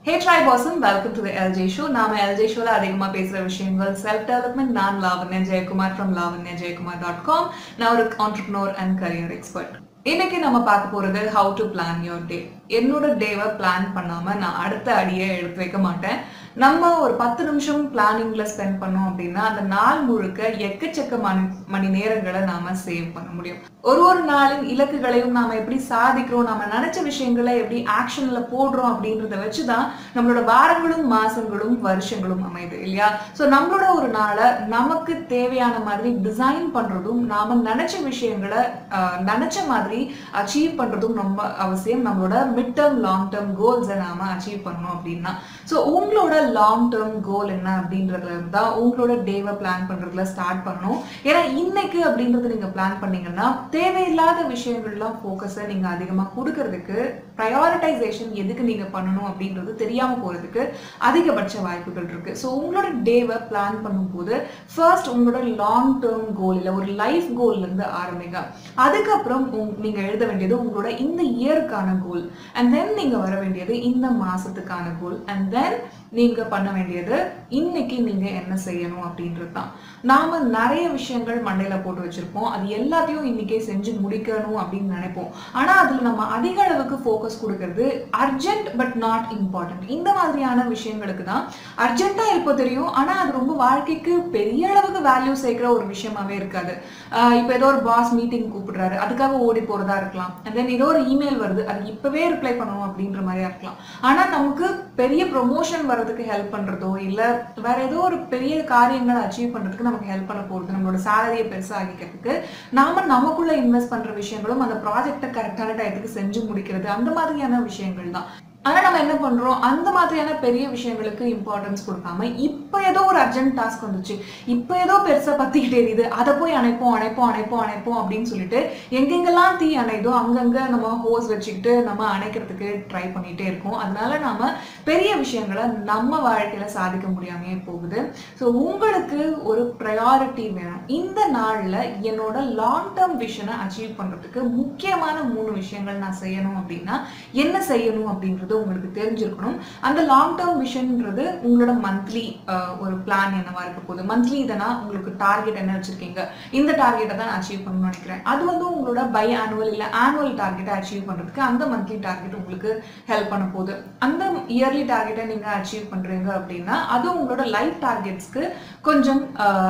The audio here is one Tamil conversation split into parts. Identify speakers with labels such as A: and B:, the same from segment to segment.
A: ஹே ட்ரை பாசம் welcome to the LJ show நாம எல்ஜே ஷோல அதிகமா பேசுற விஷயங்கள் செல்ஃப் டெவலப்மெண்ட் நான் Lavanya Jayakumar from Lavanya Jayakumar dot com நான் ஒரு ஆண்டர்பிரினோர் அண்ட் கரியர் எக்ஸ்பர்ட் இன்னைக்கு நம்ம பார்க்க போறது how to plan your day என்னோட டேவை பிளான் பண்ணாம நான் அடுத்த அடியை எடுத்து வைக்க மாட்டேன் நம்ம ஒரு பத்து நிமிஷம் பிளானிங்ல ஸ்பெண்ட் பண்ணோம் அப்படின்னா அந்த நாள் முழுக்க எக்கச்சக்க மணி மணி நேரங்களை நாம சேவ் பண்ண முடியும் ஒரு ஒரு நாளின் இலக்குகளையும் நாம எப்படி சாதிக்கிறோம் நம்ம நினைச்ச விஷயங்களை எப்படி ஆக்ஷன்ல போடுறோம் அப்படின்றத வச்சுதான் நம்மளோட வாரங்களும் மாசங்களும் வருஷங்களும் அமையுது இல்லையா ஸோ நம்மளோட ஒரு நாளை நமக்கு தேவையான மாதிரி டிசைன் பண்றதும் நாம நினைச்ச விஷயங்களை ஆஹ், நினைச்ச மாதிரி அச்சீவ் பண்றதும் ரொம்ப அவசியம் நம்மளோட மிட் டேர்ம் லாங் டேர்ம் கோல்ஸை நாம அச்சீவ் பண்ணணும் அப்படின்னா ஸோ உங்களோட லாங் டேர்ம் கோல் என்ன அப்படின்றதுல இருந்தா உங்களோட டேவை பிளான் பண்றதுல ஸ்டார்ட் பண்ணணும் ஏன்னா இன்னைக்கு அப்படின்றது நீங்க பிளான் பண்ணீங்கன்னா தேவையில்லாத விஷயங்கள்லாம் ஃபோக்கஸை நீங்க அதிகமா கொடுக்கறதுக்கு ப்ரையாரிட்டைசேஷன் எதுக்கு நீங்க பண்ணணும் அப்படின்றது தெரியாம போறதுக்கு அதிகபட்ச வாய்ப்புகள் இருக்கு ஸோ உங்களோட டேவை பிளான் பண்ணும்போது ஃபர்ஸ்ட் உங்களோட லாங் டேர்ம் கோல் இல்லை ஒரு லைஃப் கோல்ல இருந்து ஆரம்பிங்க அதுக்கப்புறம் உங்க- நீங்க எழுத வேண்டியது உங்களோட இந்த இயருக்கான கோல் அண்ட் தென் நீங்க வர வேண்டியது இந்த மாசத்துக்கான கோல் அண்ட் தென் நீங்க பண்ண வேண்டியது இன்னைக்கு நீங்க என்ன செய்யணும் அப்படின்றது தான் நாம நிறைய விஷயங்கள் மண்டையில போட்டு வச்சிருப்போம் அது எல்லாத்தையும் இன்னைக்கே செஞ்சு முடிக்கணும் அப்படின்னு நினைப்போம் ஆனா அதுல நம்ம அதிக அளவுக்கு ஃபோக்கஸ் கொடுக்கறது அர்ஜென்ட் பட் நாட் இம்பார்ட்டன்ட் இந்த மாதிரியான விஷயங்களுக்கு தான் அர்ஜென்ட்டா இருப்போ தெரியும் ஆனா அது ரொம்ப வாழ்க்கைக்கு பெரிய அளவுக்கு வேல்யூ சேர்க்கிற ஒரு விஷயமாவே இருக்காது ஆஹ் இப்போ ஏதோ ஒரு பாஸ் மீட்டிங் கூப்பிடுறாரு அதுக்காக ஓடி போறதா இருக்கலாம் and then ஏதோ ஒரு இமெயில் வருது அது இப்பவே ரிப்ளை பண்ணணும் அப்படின்ற மாதிரியா இருக்கலாம் ஆனா நமக்கு பெரிய ப்ரொமோஷன் வர்றதுக்கு ஹெல்ப் பண்றதோ இல்ல வேற ஏதோ ஒரு பெரிய காரியங்களை அச்சீவ் பண்றதுக்கு நமக்கு ஹெல்ப் பண்ண போறது நம்மளோட சேலரியை பெருசாகிக்கிறதுக்கு நாம நமக்குள்ள இன்வெஸ்ட் பண்ற விஷயங்களும் அந்த ப்ராஜெக்டை கரெக்டான டயத்துக்கு செஞ்சு முடிக்கிறது அந்த மாதிரியான விஷயங்கள் தான் ஆனா நம்ம என்ன பண்றோம் அந்த மாதிரியான பெரிய விஷயங்களுக்கு இம்பார்ட்டன்ஸ் கொடுக்காம இப்ப ஏதோ ஒரு அர்ஜென்ட் டாஸ்க் வந்துச்சு இப்ப ஏதோ பெருசா பத்திக்கிட்டே எரியுது அதை போய் அணைப்போம் அணைப்போம் அணைப்போம் அணைப்போம் அப்படின்னு சொல்லிட்டு எங்கெங்கெல்லாம் தீ அணைதோ அங்கங்க நம்ம ஹோஸ் வச்சுக்கிட்டு நம்ம அணைக்கிறதுக்கு ட்ரை பண்ணிட்டே இருக்கோம் அதனால நாம பெரிய விஷயங்களை நம்ம வாழ்க்கையில சாதிக்க முடியாமையே போகுது ஸோ உங்களுக்கு ஒரு ப்ரையாரிட்டி வேணும் இந்த நாள்ல என்னோட லாங் டேர்ம் விஷனை அச்சீவ் பண்றதுக்கு முக்கியமான மூணு விஷயங்கள் நான் செய்யணும் அப்படின்னா என்ன செய்யணும் அப்படின்றது உங்களுக்கு தெரிஞ்சிருக்கணும் அந்த லாங் டேர்ம் விஷன்ன்றது உங்களோட மந்த்லி ஒரு பிளான் என்னவா இருக்க போகுது மந்த்லி இதனா உங்களுக்கு டார்கெட் என்ன வச்சிருக்கீங்க இந்த டார்கெட்டை தான் நான் அச்சீவ் பண்ணணும்னு நினைக்கிறேன் அது வந்து உங்களோட பை ஆனுவல் இல்ல ஆனுவல் டார்கெட்டை அச்சீவ் பண்றதுக்கு அந்த மந்த்லி டார்கெட் உங்களுக்கு ஹெல்ப் பண்ண போகுது அந்த இயர்லி டார்கெட்டை நீங்க அச்சீவ் பண்றீங்க அப்படின்னா அது உங்களோட லைஃப் டார்கெட்ஸ்க்கு கொஞ்சம்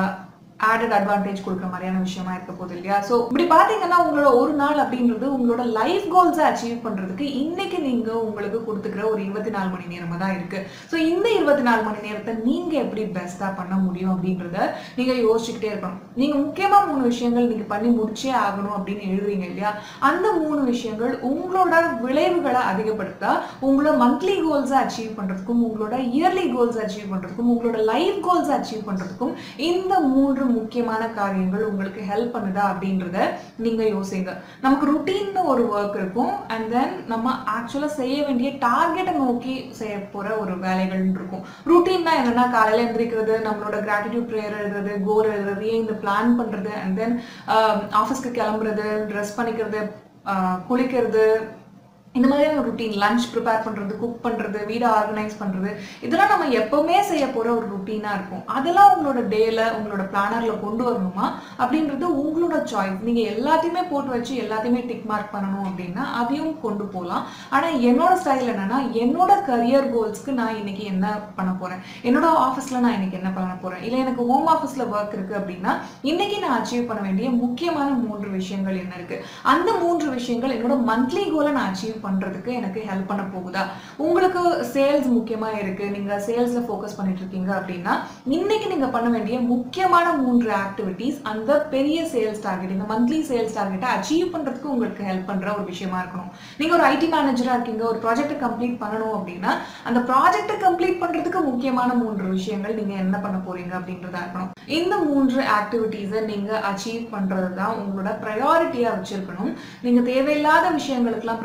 A: ஆடட் அட்வான்டேஜ் கொடுக்குற மாதிரியான விஷயமா இருக்க போகுது இல்லையா ஸோ இப்படி பார்த்தீங்கன்னா உங்களோட ஒரு நாள் அப்படின்றது உங்களோட லைஃப் கோல்ஸை அச்சீவ் பண்றதுக்கு இன்னைக்கு நீங்க உங்களுக்கு கொடுத்துக்கிற ஒரு இருபத்தி நாலு மணி நேரமா தான் இருக்கு ஸோ இந்த இருபத்தி நாலு மணி நேரத்தை நீங்க எப்படி பெஸ்டா பண்ண முடியும் அப்படின்றத நீங்க யோசிச்சுக்கிட்டே இருக்கணும் நீங்க முக்கியமா மூணு விஷயங்கள் நீங்க பண்ணி முடிச்சே ஆகணும் அப்படின்னு எழுதுறீங்க இல்லையா அந்த மூணு விஷயங்கள் உங்களோட விளைவுகளை அதிகப்படுத்தா உங்களோட மந்த்லி கோல்ஸை அச்சீவ் பண்றதுக்கும் உங்களோட இயர்லி கோல்ஸ் அச்சீவ் பண்றதுக்கும் உங்களோட லைஃப் கோல்ஸ் அச்சீவ் பண்றதுக்கும் இந்த மூன்று முக்கியமான காரியங்கள் உங்களுக்கு ஹெல்ப் பண்ணுதா அப்படின்றத நீங்க யோசிங்க நமக்கு ருட்டீன் ஒரு ஒர்க் இருக்கும் அண்ட் தென் நம்ம ஆக்சுவலா செய்ய வேண்டிய டார்கெட்டை நோக்கி செய்ய போற ஒரு வேலைகள் இருக்கும் ருட்டீன்னா என்னன்னா காலையில எந்திரிக்கிறது நம்மளோட கிராட்டிடியூட் ப்ரேயர் எழுதுறது கோல் எழுதுறது ஏன் இந்த பிளான் பண்றது அண்ட் தென் ஆஃபீஸ்க்கு கிளம்புறது ட்ரெஸ் பண்ணிக்கிறது ஆஹ் குளிக்கிறது இந்த மாதிரியான ருட்டீன் லஞ்ச் ப்ரிப்பேர் பண்றது குக் பண்றது வீடை ஆர்கனைஸ் பண்றது இதெல்லாம் நம்ம எப்பவுமே செய்ய போற ஒரு ருட்டீனா இருக்கும் அதெல்லாம் உங்களோட டேல உங்களோட பிளானர்ல கொண்டு வரணுமா அப்படின்றது உங்களோட சாய்ஸ் நீங்க எல்லாத்தையுமே போட்டு வச்சு எல்லாத்தையுமே டிக் மார்க் பண்ணணும் அப்படின்னா அதையும் கொண்டு போகலாம் ஆனா என்னோட ஸ்டைல் என்னன்னா என்னோட கரியர் கோல்ஸ்க்கு நான் இன்னைக்கு என்ன பண்ண போறேன் என்னோட ஆஃபீஸ்ல நான் இன்னைக்கு என்ன பண்ண போறேன் இல்ல எனக்கு ஹோம் ஆஃபீஸ்ல ஒர்க் இருக்கு அப்படின்னா இன்னைக்கு நான் அச்சீவ் பண்ண வேண்டிய முக்கியமான மூன்று விஷயங்கள் என்ன இருக்கு அந்த மூன்று விஷயங்கள் என்னோட மந்த்லி கோலை நான் அச்சீவ் பண்றதுக்கு எனக்கு ஹெல்ப் பண்ண போகுதா உங்களுக்கு சேல்ஸ் முக்கியமா இருக்கு நீங்க சேல்ஸ்ல ஃபோக்கஸ் பண்ணிட்டு இருக்கீங்க அப்படின்னா இன்னைக்கு நீங்க பண்ண வேண்டிய முக்கியமான மூன்று ஆக்டிவிட்டீஸ் அந்த பெரிய சேல்ஸ் டார்கெட் இந்த மந்த்லி சேல்ஸ் டார்கெட்டை அச்சீவ் பண்றதுக்கு உங்களுக்கு ஹெல்ப் பண்ற ஒரு விஷயமா இருக்கணும் நீங்க ஒரு ஐடி மேனேஜரா இருக்கீங்க ஒரு ப்ராஜெக்ட்டை கம்ப்ளீட் பண்ணணும் அப்படின்னா அந்த ப்ராஜெக்ட்டை கம்ப்ளீட் பண்றதுக்கு முக்கியமான மூன்று விஷயங்கள் நீங்க என்ன பண்ண போறீங்க அப்படின்றதா இருக்கணும் இந்த மூன்று ஆக்டிவிட்டீஸை நீங்க அச்சீவ் பண்றது தான் உங்களோட ப்ரையாரிட்டியா வச்சிருக்கணும் நீங்க தேவையில்லாத விஷயங்களுக்கெல்லாம் ப்ரையாரிட்டி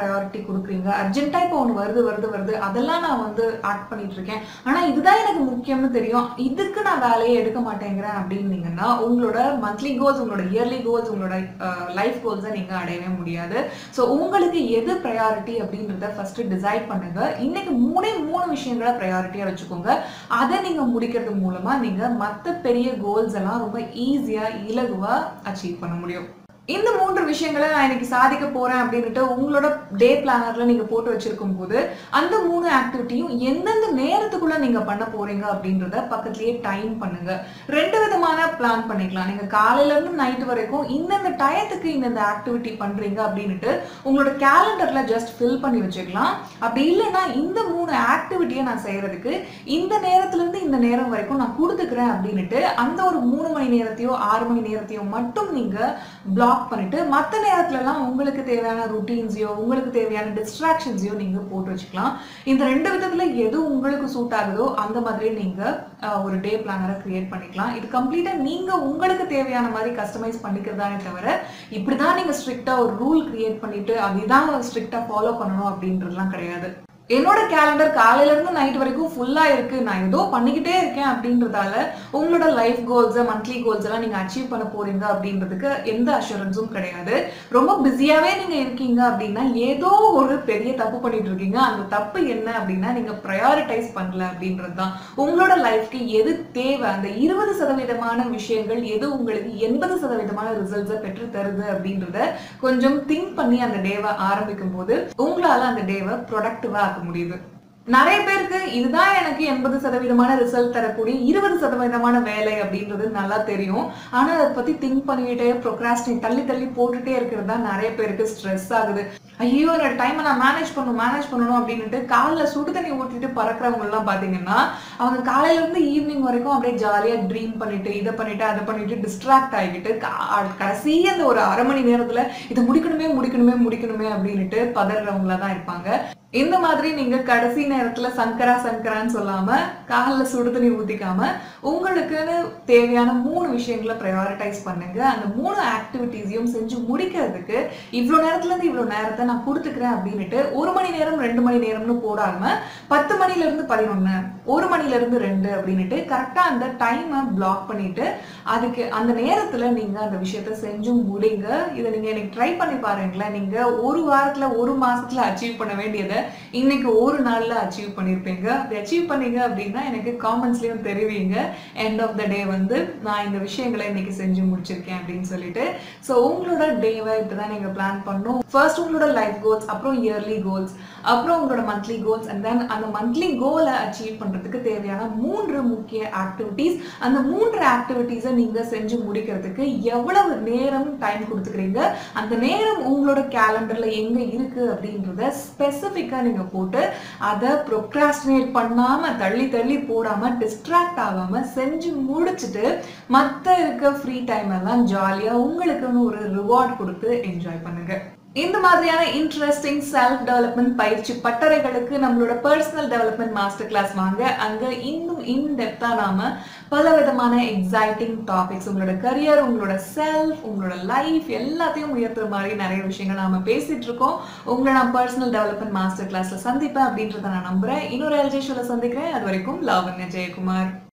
A: கொடுக்குறீங்க அர்ஜென்ட்டா இப்போ ஒன்று வருது வருது வருது அதெல்லாம் நான் வந்து ஆக்ட் பண்ணிட்டு இருக்கேன் ஆனா இதுதான் எனக்கு முக்கியம்னு தெரியும் இதுக்கு நான் வேலையை எடுக்க மாட்டேங்கிறேன் அப்படின்னீங்கன்னா உங்களோட மந்த்லி கோல்ஸ் உங்களோட இயர்லி கோல்ஸ் உங்களோட லைஃப் கோல்ஸை நீங்க அடையவே முடியாது ஸோ உங்களுக்கு எது ப்ரையாரிட்டி அப்படின்றத ஃபர்ஸ்ட் டிசைட் பண்ணுங்க இன்னைக்கு மூணே மூணு விஷயங்களை ப்ரையாரிட்டியா வச்சுக்கோங்க அதை நீங்க முடிக்கிறது மூலமா நீங்க மற்ற பெரிய கோல்ஸ் எல்லாம் ரொம்ப ஈஸியா இலகுவா அச்சீவ் பண்ண முடியும் இந்த மூன்று விஷயங்களை நான் இன்னைக்கு சாதிக்க போறேன் அப்படின்னுட்டு உங்களோட டே பிளானர்ல நீங்க போட்டு வச்சிருக்கும் போது அந்த மூணு ஆக்டிவிட்டியும் எந்தெந்த நேரத்துக்குள்ள நீங்க பண்ண போறீங்க அப்படின்றத பக்கத்துலயே டைம் பண்ணுங்க ரெண்டு விதமான பிளான் பண்ணிக்கலாம் நீங்க காலையில இருந்து நைட் வரைக்கும் இந்தந்த டயத்துக்கு இந்தந்த ஆக்டிவிட்டி பண்றீங்க அப்படின்னுட்டு உங்களோட கேலண்டர்ல ஜஸ்ட் ஃபில் பண்ணி வச்சுக்கலாம் அப்படி இல்லைன்னா இந்த மூணு ஆக்டிவிட்டியை நான் செய்யறதுக்கு இந்த நேரத்துல இருந்து இந்த நேரம் வரைக்கும் நான் கொடுத்துக்கிறேன் அப்படின்னுட்டு அந்த ஒரு மூணு மணி நேரத்தையோ ஆறு மணி நேரத்தையோ மட்டும் நீங்க பிளாக் பண்ணிட்டு மற்ற நேரத்துலலாம் உங்களுக்கு தேவையான ருட்டீன்ஸையோ உங்களுக்கு தேவையான டிஸ்ட்ராக்ஷன்ஸையோ நீங்க போட்டு வச்சுக்கலாம் இந்த ரெண்டு விதத்துல எது உங்களுக்கு சூட் ஆகுதோ அந்த மாதிரி நீங்க அஹ், ஒரு டே பிளானரை கிரியேட் பண்ணிக்கலாம் இது கம்ப்ளீட்டா நீங்க உங்களுக்கு தேவையான மாதிரி கஸ்டமைஸ் பண்ணிக்கிறதானே தவிர இப்படிதான் நீங்க ஸ்ட்ரிக்டா ஒரு ரூல் கிரியேட் பண்ணிட்டு அதுதான் ஸ்ட்ரிக்டா ஃபாலோ பண்ணணும் அப்படின்றதுலாம் கிடையாது என்னோட கேலண்டர் காலையில இருந்து நைட் வரைக்கும் ஃபுல்லா இருக்கு நான் ஏதோ பண்ணிக்கிட்டே இருக்கேன் அப்படின்றதால உங்களோட லைஃப் கோல்ஸ் மந்த்லி கோல்ஸ் எல்லாம் நீங்க அச்சீவ் பண்ண போறீங்க அப்படின்றதுக்கு எந்த அஷூரன்ஸும் கிடையாது ரொம்ப பிஸியாவே நீங்க இருக்கீங்க அப்படின்னா ஏதோ ஒரு பெரிய தப்பு பண்ணிட்டு இருக்கீங்க அந்த தப்பு என்ன அப்படின்னா நீங்க ப்ரையாரிட்டைஸ் பண்ணல அப்படின்றது தான் உங்களோட லைஃப்க்கு எது தேவை அந்த இருபது சதவீதமான விஷயங்கள் எது உங்களுக்கு எண்பது சதவீதமான ரிசல்ட்ஸை பெற்று தருது அப்படின்றத கொஞ்சம் திங்க் பண்ணி அந்த டேவை ஆரம்பிக்கும் போது உங்களால அந்த டேவை ப்ரொடக்டிவா ஆக்க முடியுது நிறைய பேருக்கு இதுதான் எனக்கு எண்பது சதவீதமான ரிசல்ட் தரக்கூடிய இருபது சதவீதமான வேலை அப்படின்றது நல்லா தெரியும் ஆனா அதை பத்தி திங்க் பண்ணிக்கிட்டே ப்ரொக்ராஸ்டினேட் தள்ளி தள்ளி போட்டுட்டே இருக்கிறது தான் நிறைய பேருக்கு ஸ்ட்ரெஸ் ஆகுது ஐயோ என்னோட டைமை நான் மேனேஜ் பண்ணணும் மேனேஜ் பண்ணணும் அப்படின்னுட்டு காலில் சுடு தண்ணி ஊற்றிட்டு பறக்கிறவங்க எல்லாம் பாத்தீங்கன்னா அவங்க காலையில இருந்து ஈவினிங் வரைக்கும் அப்படியே ஜாலியா ட்ரீம் பண்ணிட்டு இதை பண்ணிட்டு அதை பண்ணிட்டு டிஸ்ட்ராக்ட் ஆகிட்டு கா- கடைசி அந்த ஒரு அரை மணி நேரத்துல இதை முடிக்கணுமே முடிக்கணுமே முடிக்கணுமே அப்படின்னுட்டு பதறவங்களா தான் இருப்பாங்க இந்த மாதிரி நீங்க கடைசி நேரத்துல சங்கரா சங்கரான்னு சொல்லாம கால்ல சுடு தண்ணி ஊத்திக்காம உங்களுக்குன்னு தேவையான மூணு விஷயங்களை ப்ரையாரிட்டைஸ் பண்ணுங்க அந்த மூணு ஆக்டிவிட்டீஸையும் செஞ்சு முடிக்கிறதுக்கு இவ்வளவு நேரத்துல இருந்து இவ்வளவு நேரத்தை நான் கொடுத்துக்கிறேன் அப்படின்னுட்டு ஒரு மணி நேரம் ரெண்டு மணி நேரம்னு போடாம பத்து மணில இருந்து பதினொன்னு ஒரு மணில இருந்து ரெண்டு அப்படின்னுட்டு கரெக்டா அந்த டைமை பிளாக் பண்ணிட்டு அதுக்கு அந்த நேரத்துல நீங்க அந்த விஷயத்த செஞ்சு முடிங்க இதை நீங்க எனக்கு ட்ரை பண்ணி பாருங்களேன் நீங்க ஒரு வாரத்துல ஒரு மாசத்துல அச்சீவ் பண்ண வேண்டியதை இன்னைக்கு ஒரு நாள்ல அச்சீவ் பண்ணிருப்பீங்க அப்படி அச்சீவ் பண்ணீங்க அப்படின்னா எனக்கு காமெண்ட்ஸ்லயும் தெரிவிங்க எண்ட் ஆஃப் த டே வந்து நான் இந்த விஷயங்களை இன்னைக்கு செஞ்சு முடிச்சிருக்கேன் அப்படின்னு சொல்லிட்டு ஸோ உங்களோட டேவை இப்படிதான் நீங்க பிளான் பண்ணும் ஃபர்ஸ்ட் உங்களோட லைஃப் கோல்ஸ் அப்புறம் இயர்லி கோல்ஸ் அப்புறம் உங்களோட மந்த்லி கோல்ஸ் அண்ட் தென் அந்த மந்த்லி கோலை அச்சீவ் பண்றதுக்கு தேவையான மூன்று முக்கிய ஆக்டிவிட்டீஸ் அந்த மூன்று ஆக்டிவிட்டீஸை நீங்க செஞ்சு முடிக்கிறதுக்கு எவ்வளவு நேரம் டைம் கொடுத்துக்கிறீங்க அந்த நேரம் உங்களோட கேலண்டர்ல எங்க இருக்கு அப்படின்றத ஸ்பெசிஃபிக்கா நீங்க போட்டு அதை ப்ரொக்ராஸ்டினேட் பண்ணாம தள்ளி தள்ளி போடாம டிஸ்ட்ராக்ட் ஆகாம செஞ்சு முடிச்சுட்டு மத்த இருக்க ஃப்ரீ டைம் எல்லாம் ஜாலியா உங்களுக்குன்னு ஒரு ரிவார்ட் கொடுத்து என்ஜாய் பண்ணுங்க இந்த மாதிரியான இன்ட்ரெஸ்டிங் செல்ஃப் டெவலப்மெண்ட் பயிற்சி பட்டறைகளுக்கு நம்மளோட பர்சனல் டெவலப்மெண்ட் மாஸ்டர் கிளாஸ் வாங்க அங்க இன்னும் இன் டெப்தா நாம பல விதமான எக்ஸைட்டிங் டாபிக்ஸ் உங்களோட கரியர் உங்களோட செல்ஃப் உங்களோட லைஃப் எல்லாத்தையும் உயர்த்துற மாதிரி நிறைய விஷயங்கள் நாம பேசிட்டு இருக்கோம் உங்களை நான் பர்சனல் டெவலப்மெண்ட் மாஸ்டர் கிளாஸ்ல சந்திப்பேன் அப்படின்றத நான் நம்புறேன் இன்னொரு எல்ஜே ஷோல சந்திக்கிறேன் அது வரைக்கும் லாவண்யா ஜெயக்குமார்